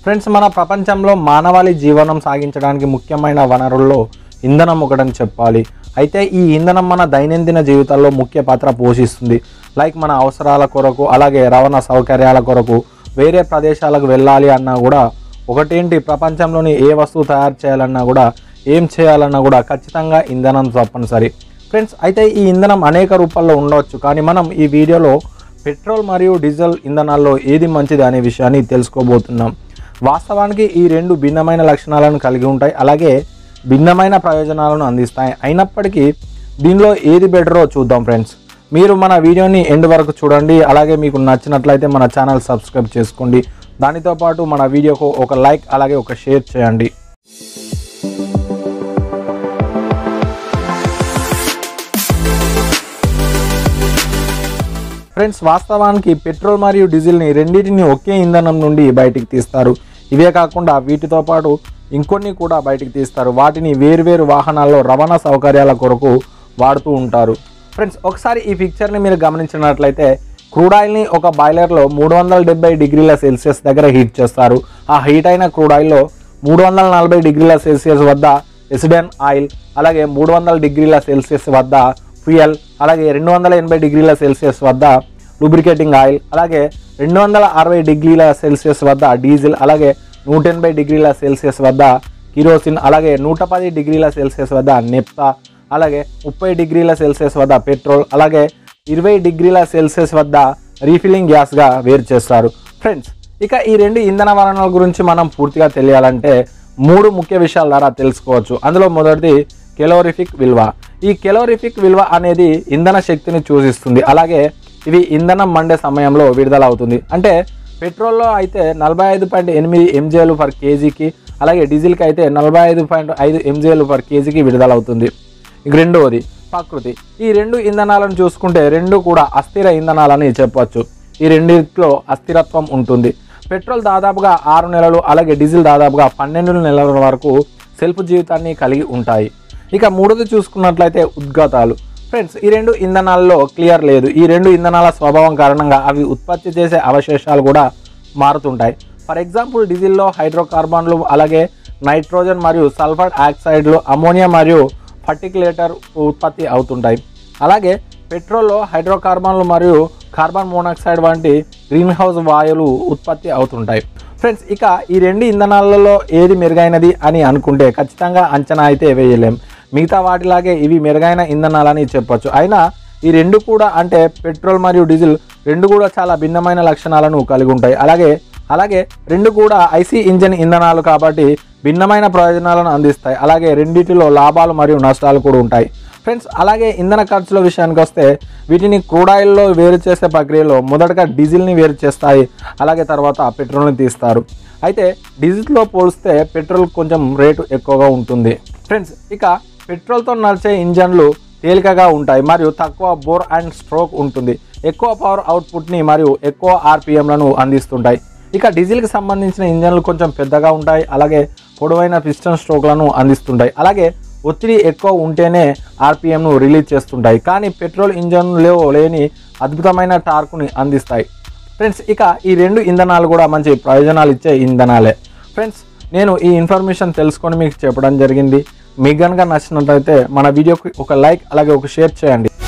friends మన ప్రపంచంలో మానవాళి జీవనం సాగించడానికి ముఖ్యమైన వనరుల్లో ఇంధనం ఒకటని చెప్పాలి అయితే ఈ ఇంధనం మన దైనందిన జీవితాల్లో ముఖ్య పాత్ర పోషిస్తుంది లైక్ మన అవసరాల కొరకు అలాగే రవాణా సౌకర్యాల కొరకు వేరే ప్రదేశాలకు వెళ్ళాలి అన్నా కూడా ఒకటేంటి ప్రపంచంలోని ఏ వస్తువు తయారు చేయాలన్నా కూడా ఏం చేయాలన్నా కూడా ఖచ్చితంగా ఇంధనం తప్పనిసరి ఫ్రెండ్స్ అయితే ఈ ఇంధనం అనేక రూపాల్లో ఉండవచ్చు కానీ మనం ఈ వీడియోలో పెట్రోల్ మరియు డీజిల్ ఇంధనాల్లో ఏది మంచిది అనే విషయాన్ని తెలుసుకోబోతున్నాం వాస్తవానికి ఈ రెండు భిన్నమైన లక్షణాలను కలిగి ఉంటాయి అలాగే భిన్నమైన ప్రయోజనాలను అందిస్తాయి అయినప్పటికీ దీనిలో ఏది బెటరో చూద్దాం ఫ్రెండ్స్ మీరు మన వీడియోని ఎండ్ వరకు చూడండి అలాగే మీకు నచ్చినట్లయితే మన ఛానల్ సబ్స్క్రైబ్ చేసుకోండి దానితో పాటు మన వీడియోకు ఒక లైక్ అలాగే ఒక షేర్ చేయండి ఫ్రెండ్స్ వాస్తవానికి పెట్రోల్ మరియు డీజిల్ని రెండింటిని ఒకే ఇంధనం నుండి బయటికి తీస్తారు ఇవే కాకుండా వీటితో పాటు ఇంకొన్ని కూడా బయటికి తీస్తారు వాటిని వేరువేరు వాహనాల్లో రవాణా సౌకర్యాల కొరకు వాడుతూ ఉంటారు ఫ్రెండ్స్ ఒకసారి ఈ పిక్చర్ని మీరు గమనించినట్లయితే క్రూడ్ ఆయిల్ని ఒక బాయిలర్లో మూడు వందల డెబ్బై డిగ్రీల సెల్సియస్ దగ్గర హీట్ చేస్తారు ఆ హీట్ అయిన క్రూడ్ ఆయిల్లో మూడు వందల నలభై డిగ్రీల సెల్సియస్ వద్ద ఎసిడెన్ ఆయిల్ అలాగే మూడు వందల డిగ్రీల సెల్సియస్ వద్ద ఫ్యూయల్ అలాగే రెండు వందల ఎనభై డిగ్రీల సెల్సియస్ వద్ద లూబ్రికేటింగ్ ఆయిల్ అలాగే రెండు వందల అరవై డిగ్రీల సెల్సియస్ వద్ద డీజిల్ అలాగే నూట ఎనభై డిగ్రీల సెల్సియస్ వద్ద కిరోసిన్ అలాగే నూట పది డిగ్రీల సెల్సియస్ వద్ద నెప్తా అలాగే ముప్పై డిగ్రీల సెల్సియస్ వద్ద పెట్రోల్ అలాగే ఇరవై డిగ్రీల సెల్సియస్ వద్ద రీఫిల్లింగ్ గ్యాస్గా వేరు చేస్తారు ఫ్రెండ్స్ ఇక ఈ రెండు ఇంధన వనరుల గురించి మనం పూర్తిగా తెలియాలంటే మూడు ముఖ్య విషయాల ద్వారా తెలుసుకోవచ్చు అందులో మొదటిది కెలోరిఫిక్ విలువ ఈ కెలోరిఫిక్ విలువ అనేది ఇంధన శక్తిని సూచిస్తుంది అలాగే ఇది ఇంధనం మండే సమయంలో విడుదల అవుతుంది అంటే పెట్రోల్లో అయితే నలభై ఐదు పాయింట్ ఎనిమిది ఎంజేలు పర్ కేజీకి అలాగే డీజిల్కి అయితే నలభై ఐదు పాయింట్ ఐదు ఎంజేలు పర్ కేజీకి విడుదల అవుతుంది ఇక రెండవది ప్రకృతి ఈ రెండు ఇంధనాలను చూసుకుంటే రెండు కూడా అస్థిర ఇంధనాలని చెప్పవచ్చు ఈ రెండిట్లో అస్థిరత్వం ఉంటుంది పెట్రోల్ దాదాపుగా ఆరు నెలలు అలాగే డీజిల్ దాదాపుగా పన్నెండు నెలల వరకు సెల్ఫ్ జీవితాన్ని కలిగి ఉంటాయి ఇక మూడోది చూసుకున్నట్లయితే ఉద్గాతాలు ఫ్రెండ్స్ ఈ రెండు ఇంధనాల్లో క్లియర్ లేదు ఈ రెండు ఇంధనాల స్వభావం కారణంగా అవి ఉత్పత్తి చేసే అవశేషాలు కూడా మారుతుంటాయి ఫర్ ఎగ్జాంపుల్ డీజిల్లో హైడ్రోకార్బన్లు అలాగే నైట్రోజన్ మరియు సల్ఫర్ ఆక్సైడ్లు అమోనియా మరియు పర్టికులేటర్ ఉత్పత్తి అవుతుంటాయి అలాగే పెట్రోల్లో హైడ్రోకార్బన్లు మరియు కార్బన్ మోనాక్సైడ్ వంటి గ్రీన్ హౌస్ వాయువులు ఉత్పత్తి అవుతుంటాయి ఫ్రెండ్స్ ఇక ఈ రెండు ఇంధనాలలో ఏది మెరుగైనది అని అనుకుంటే ఖచ్చితంగా అంచనా అయితే వేయలేం మిగతా వాటిలాగే ఇవి మెరుగైన ఇంధనాలని చెప్పొచ్చు అయినా ఈ రెండు కూడా అంటే పెట్రోల్ మరియు డీజిల్ రెండు కూడా చాలా భిన్నమైన లక్షణాలను కలిగి ఉంటాయి అలాగే అలాగే రెండు కూడా ఐసీ ఇంజన్ ఇంధనాలు కాబట్టి భిన్నమైన ప్రయోజనాలను అందిస్తాయి అలాగే రెండిటిలో లాభాలు మరియు నష్టాలు కూడా ఉంటాయి ఫ్రెండ్స్ అలాగే ఇంధన ఖర్చుల విషయానికి వస్తే వీటిని క్రూడ్ ఆయిల్లో వేరు చేసే ప్రక్రియలో మొదటగా డీజిల్ని వేరు చేస్తాయి అలాగే తర్వాత పెట్రోల్ని తీస్తారు అయితే డీజిల్తో పోలిస్తే పెట్రోల్ కొంచెం రేటు ఎక్కువగా ఉంటుంది ఫ్రెండ్స్ ఇక పెట్రోల్తో నడిచే ఇంజన్లు తేలికగా ఉంటాయి మరియు తక్కువ బోర్ అండ్ స్ట్రోక్ ఉంటుంది ఎక్కువ పవర్ అవుట్పుట్ని మరియు ఎక్కువ ఆర్పిఎంలను అందిస్తుంటాయి ఇక డీజిల్కి సంబంధించిన ఇంజన్లు కొంచెం పెద్దగా ఉంటాయి అలాగే పొడవైన పిస్టన్ స్ట్రోక్లను అందిస్తుంటాయి అలాగే ఒత్తిడి ఎక్కువ ఉంటేనే ఆర్పిఎంను రిలీజ్ చేస్తుంటాయి కానీ పెట్రోల్ ఇంజన్లో లేని అద్భుతమైన టార్క్ని అందిస్తాయి ఫ్రెండ్స్ ఇక ఈ రెండు ఇంధనాలు కూడా మంచి ప్రయోజనాలు ఇచ్చే ఇంధనాలే ఫ్రెండ్స్ నేను ఈ ఇన్ఫర్మేషన్ తెలుసుకొని మీకు చెప్పడం జరిగింది మీకు కనుక నచ్చినట్లయితే మన వీడియోకి ఒక లైక్ అలాగే ఒక షేర్ చేయండి